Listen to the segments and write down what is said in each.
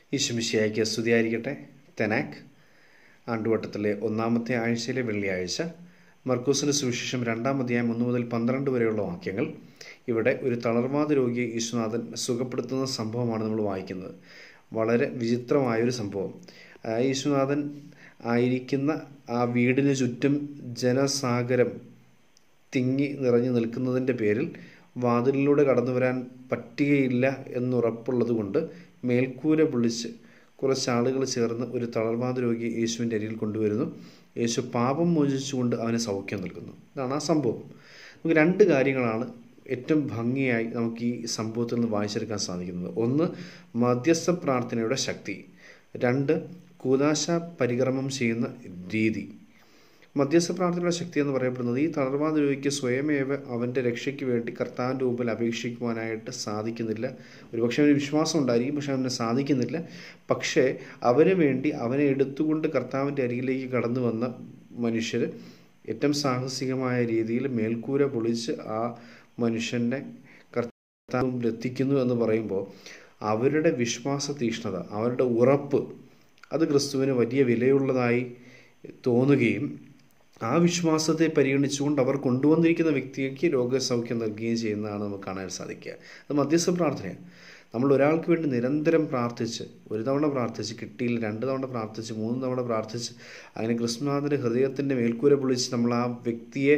ഈശുമിശിയായിക്ക് സ്തുതിയായിരിക്കട്ടെ തെനാക്ക് ആണ്ടുവട്ടത്തിലെ ഒന്നാമത്തെ ആഴ്ചയിലെ വെള്ളിയാഴ്ച മർക്കൂസിന് സുവിശേഷം രണ്ടാം അധ്യായം ഒന്ന് മുതൽ പന്ത്രണ്ട് വരെയുള്ള വാക്യങ്ങൾ ഇവിടെ ഒരു തളർവാദ രോഗിയെ ഈശ്വനാഥൻ സുഖപ്പെടുത്തുന്ന സംഭവമാണ് നമ്മൾ വായിക്കുന്നത് വളരെ വിചിത്രമായൊരു സംഭവം ആ ഈശ്വനാഥൻ ആയിരിക്കുന്ന ആ വീടിന് ചുറ്റും ജനസാഗരം തിങ്ങി നിറഞ്ഞു നിൽക്കുന്നതിൻ്റെ പേരിൽ വാതിലിലൂടെ കടന്നു വരാൻ പറ്റുകയില്ല എന്നുറപ്പുള്ളത് കൊണ്ട് മേൽക്കൂര പൊളിച്ച് കുറച്ച് ആളുകൾ ചേർന്ന് ഒരു തളർവാദ രോഗിയെ യേശുവിൻ്റെ അരികിൽ കൊണ്ടുവരുന്നു യേശു പാപം മോചിച്ചുകൊണ്ട് അവന് സൗഖ്യം നൽകുന്നു ഇതാണ് ആ സംഭവം നമുക്ക് രണ്ട് കാര്യങ്ങളാണ് ഏറ്റവും ഭംഗിയായി നമുക്ക് ഈ സംഭവത്തിൽ നിന്ന് വായിച്ചെടുക്കാൻ സാധിക്കുന്നത് ഒന്ന് മധ്യസ്ഥ പ്രാർത്ഥനയുടെ ശക്തി രണ്ട് കൂതാശ പരിക്രമം ചെയ്യുന്ന രീതി മധ്യസ്ഥ പ്രാർത്ഥനയുടെ ശക്തി എന്ന് പറയപ്പെടുന്നത് ഈ തളർവാദ രോഗിക്ക് സ്വയമേവ അവൻ്റെ രക്ഷയ്ക്ക് വേണ്ടി കർത്താവിൻ്റെ മുമ്പിൽ അപേക്ഷിക്കുവാനായിട്ട് സാധിക്കുന്നില്ല ഒരുപക്ഷെ അവന് വിശ്വാസം ഉണ്ടായിരിക്കും പക്ഷെ അവന് സാധിക്കുന്നില്ല പക്ഷേ അവന് വേണ്ടി അവനെ എടുത്തുകൊണ്ട് കർത്താവിൻ്റെ അരികിലേക്ക് കടന്നു വന്ന മനുഷ്യർ ഏറ്റവും സാഹസികമായ രീതിയിൽ മേൽക്കൂര പൊളിച്ച് ആ മനുഷ്യനെ കർത്താവിൽ എത്തിക്കുന്നു എന്ന് പറയുമ്പോൾ അവരുടെ വിശ്വാസ തീഷ്ണത അവരുടെ ഉറപ്പ് അത് ക്രിസ്തുവിന് വലിയ വിലയുള്ളതായി തോന്നുകയും ആ വിശ്വാസത്തെ പരിഗണിച്ചുകൊണ്ട് അവർ കൊണ്ടുവന്നിരിക്കുന്ന വ്യക്തിക്ക് രോഗസൗഖ്യം നൽകുകയും ചെയ്യുന്നതാണ് നമുക്ക് കാണാൻ സാധിക്കുക അത് മധ്യസ്ഥ പ്രാർത്ഥനയാണ് നമ്മൾ ഒരാൾക്ക് വേണ്ടി നിരന്തരം പ്രാർത്ഥിച്ച് ഒരു തവണ പ്രാർത്ഥിച്ച് കിട്ടിയില്ല രണ്ട് തവണ പ്രാർത്ഥിച്ച് മൂന്ന് തവണ പ്രാർത്ഥിച്ച് അങ്ങനെ കൃഷ്ണനാഥൻ്റെ ഹൃദയത്തിൻ്റെ മേൽക്കൂര പൊളിച്ച് നമ്മൾ ആ വ്യക്തിയെ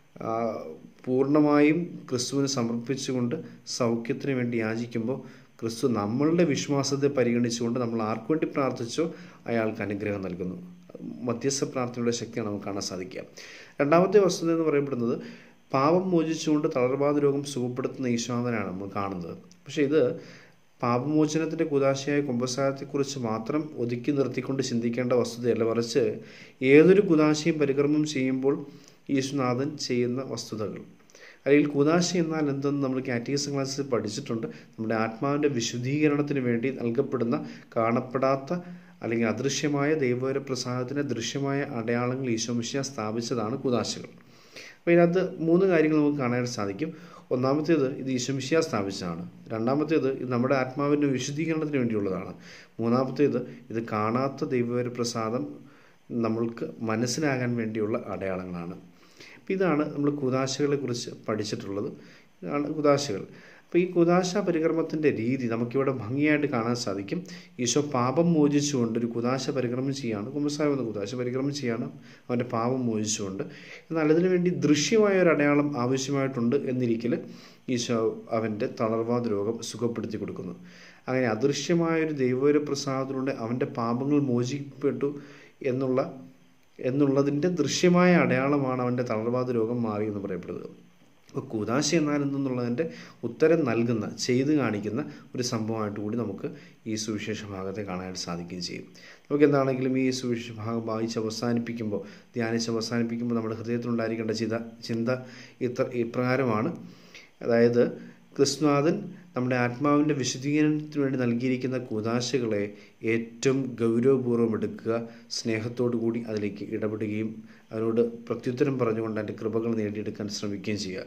പൂർണ്ണമായും ക്രിസ്തുവിന് സമർപ്പിച്ചുകൊണ്ട് സൗഖ്യത്തിന് വേണ്ടി യാചിക്കുമ്പോൾ ക്രിസ്തു നമ്മളുടെ വിശ്വാസത്തെ പരിഗണിച്ചുകൊണ്ട് നമ്മൾ ആർക്കു വേണ്ടി പ്രാർത്ഥിച്ചോ അയാൾക്ക് അനുഗ്രഹം നൽകുന്നു മധ്യസ്ഥ പ്രാർത്ഥനയുടെ ശക്തിയാണ് നമുക്ക് കാണാൻ സാധിക്കുക രണ്ടാമത്തെ വസ്തുത എന്ന് പറയപ്പെടുന്നത് പാപം മോചിച്ചുകൊണ്ട് തളർവാദ രോഗം സുഖപ്പെടുത്തുന്ന ഈശ്വരനാണ് നമ്മൾ കാണുന്നത് പക്ഷേ ഇത് പാപമോചനത്തിൻ്റെ കുതാശയായ കുംഭസാരത്തെക്കുറിച്ച് മാത്രം ഒതുക്കി നിർത്തിക്കൊണ്ട് ചിന്തിക്കേണ്ട വസ്തുതയല്ല മറിച്ച് ഏതൊരു കുതാശയും പരിക്രമം ചെയ്യുമ്പോൾ ഈശ്വനാഥൻ ചെയ്യുന്ന വസ്തുതകൾ അല്ലെങ്കിൽ കുതാശ എന്നാൽ എന്തെന്ന് നമ്മൾ കാറ്റഗറിസം ക്ലാസ്സിൽ പഠിച്ചിട്ടുണ്ട് നമ്മുടെ ആത്മാവിൻ്റെ വിശുദ്ധീകരണത്തിന് വേണ്ടി നൽകപ്പെടുന്ന കാണപ്പെടാത്ത അല്ലെങ്കിൽ അദൃശ്യമായ ദൈവവര പ്രസാദത്തിൻ്റെ ദൃശ്യമായ അടയാളങ്ങൾ ഈശോമിശ സ്ഥാപിച്ചതാണ് കുതാശകൾ അപ്പോൾ ഇതിനകത്ത് മൂന്ന് കാര്യങ്ങൾ നമുക്ക് കാണാൻ സാധിക്കും ഒന്നാമത്തേത് ഇത് ഈശോമിശിയ സ്ഥാപിച്ചതാണ് രണ്ടാമത്തേത് ഇത് നമ്മുടെ ആത്മാവിൻ്റെ വിശുദ്ധീകരണത്തിന് വേണ്ടിയുള്ളതാണ് മൂന്നാമത്തേത് ഇത് കാണാത്ത ദൈവവര പ്രസാദം നമ്മൾക്ക് മനസ്സിലാകാൻ വേണ്ടിയുള്ള അടയാളങ്ങളാണ് അപ്പോൾ ഇതാണ് നമ്മൾ കുതാശകളെ കുറിച്ച് പഠിച്ചിട്ടുള്ളത് ഇതാണ് കുതാശകൾ അപ്പോൾ ഈ കുതാശ പരിക്രമത്തിൻ്റെ രീതി നമുക്കിവിടെ ഭംഗിയായിട്ട് കാണാൻ സാധിക്കും ഈശോ പാപം മോചിച്ചുകൊണ്ട് ഒരു കുതാശ പരിക്രമം ചെയ്യാണ് കുമ്പസാരം എന്ന കുതാശ പരിക്രമം ചെയ്യാണ് അവൻ്റെ പാപം മോചിച്ചുകൊണ്ട് എന്നാൽ അതിനു വേണ്ടി ദൃശ്യമായ ഒരു അടയാളം ആവശ്യമായിട്ടുണ്ട് എന്നിരിക്കൽ ഈശോ അവൻ്റെ തളർവാദ രോഗം സുഖപ്പെടുത്തി കൊടുക്കുന്നു അങ്ങനെ അദൃശ്യമായൊരു ദൈവവര പ്രസാദത്തിലൂടെ അവൻ്റെ പാപങ്ങൾ മോചിക്കപ്പെട്ടു എന്നുള്ള എന്നുള്ളതിൻ്റെ ദൃശ്യമായ അടയാളമാണ് അവൻ്റെ തളർവാദ രോഗം മാറി എന്ന് പറയപ്പെടുന്നത് അപ്പോൾ കുതാശ എന്നാൽ എന്തെന്നുള്ളതിൻ്റെ ഉത്തരം നൽകുന്ന ചെയ്ത് കാണിക്കുന്ന ഒരു സംഭവമായിട്ട് കൂടി നമുക്ക് ഈ സുവിശേഷ ഭാഗത്തെ കാണാനായിട്ട് സാധിക്കുകയും ചെയ്യും നമുക്ക് എന്താണെങ്കിലും ഈ സുവിശേഷ ഭാഗം വായിച്ച് അവസാനിപ്പിക്കുമ്പോൾ ധ്യാനിച്ച് അവസാനിപ്പിക്കുമ്പോൾ നമ്മുടെ ഹൃദയത്തിലുണ്ടായിരിക്കേണ്ട ചിന്ത ചിന്ത ഇത്ര ഇപ്രകാരമാണ് അതായത് കൃഷ്ണനാഥൻ നമ്മുടെ ആത്മാവിൻ്റെ വിശുദ്ധീകരണത്തിന് വേണ്ടി നൽകിയിരിക്കുന്ന കുതാശകളെ ഏറ്റവും ഗൗരവപൂർവ്വം എടുക്കുക സ്നേഹത്തോടു കൂടി അതിലേക്ക് ഇടപെടുകയും അതിനോട് പ്രത്യുത്തരം പറഞ്ഞുകൊണ്ട് അതിൻ്റെ കൃപകൾ നേടിയെടുക്കാൻ ശ്രമിക്കുകയും ചെയ്യുക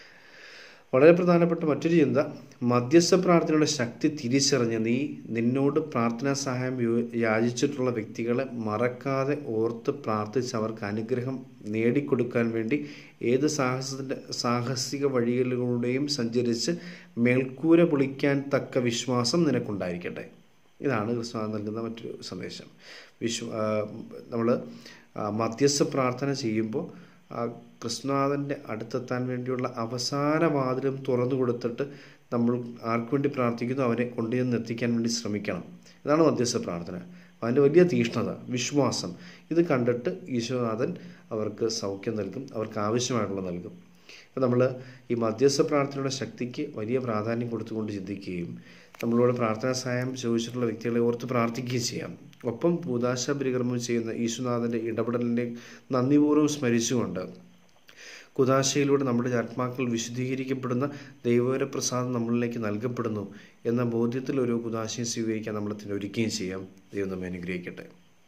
വളരെ പ്രധാനപ്പെട്ട മറ്റൊരു ചിന്ത മധ്യസ്ഥ പ്രാർത്ഥനയുടെ ശക്തി തിരിച്ചറിഞ്ഞ് നീ നിന്നോട് പ്രാർത്ഥനാ സഹായം യാചിച്ചിട്ടുള്ള വ്യക്തികളെ മറക്കാതെ ഓർത്ത് പ്രാർത്ഥിച്ച് അവർക്ക് അനുഗ്രഹം നേടിക്കൊടുക്കാൻ വേണ്ടി ഏത് സാഹസത്തിൻ്റെ സാഹസിക വഴികളിലൂടെയും സഞ്ചരിച്ച് മേൽക്കൂര പൊളിക്കാൻ തക്ക വിശ്വാസം നിനക്കുണ്ടായിരിക്കട്ടെ ഇതാണ് ക്രിസ്തു നൽകുന്ന മറ്റൊരു സന്ദേശം വിശ്വ നമ്മൾ മധ്യസ്ഥ പ്രാർത്ഥന ചെയ്യുമ്പോൾ കൃഷ്ണനാഥൻ്റെ അടുത്തെത്താൻ വേണ്ടിയുള്ള അവസാന വാതിലും തുറന്നു കൊടുത്തിട്ട് നമ്മൾ ആർക്കു വേണ്ടി പ്രാർത്ഥിക്കുന്നു അവനെ കൊണ്ടുചെന്ന് എത്തിക്കാൻ വേണ്ടി ശ്രമിക്കണം ഇതാണ് മധ്യസ്ഥ പ്രാർത്ഥന അതിൻ്റെ വലിയ തീഷ്ണത വിശ്വാസം ഇത് കണ്ടിട്ട് ഈശോനാഥൻ അവർക്ക് സൗഖ്യം നൽകും അവർക്ക് ആവശ്യമായിട്ടുള്ള നൽകും അപ്പോൾ നമ്മൾ ഈ മധ്യസ്ഥ പ്രാർത്ഥനയുടെ ശക്തിക്ക് വലിയ പ്രാധാന്യം കൊടുത്തുകൊണ്ട് ചിന്തിക്കുകയും നമ്മളോട് പ്രാർത്ഥനാ സഹായം ചോദിച്ചിട്ടുള്ള വ്യക്തികളെ ഓർത്ത് പ്രാർത്ഥിക്കുകയും ചെയ്യാം ഒപ്പം ഭൂതാശ പരിക്രമം ചെയ്യുന്ന ഈശുനാഥൻ്റെ ഇടപെടലിനെ നന്ദിപൂർവ്വം സ്മരിച്ചുകൊണ്ട് കുതാശയിലൂടെ നമ്മുടെ ആത്മാക്കൾ വിശുദ്ധീകരിക്കപ്പെടുന്ന ദൈവവര പ്രസാദം നമ്മളിലേക്ക് നൽകപ്പെടുന്നു എന്ന ബോധ്യത്തിൽ ഒരു കുതാശയും സ്വീകരിക്കാൻ നമ്മളെ ഒരുക്കുകയും ചെയ്യാം ദൈവം നമ്മെ അനുഗ്രഹിക്കട്ടെ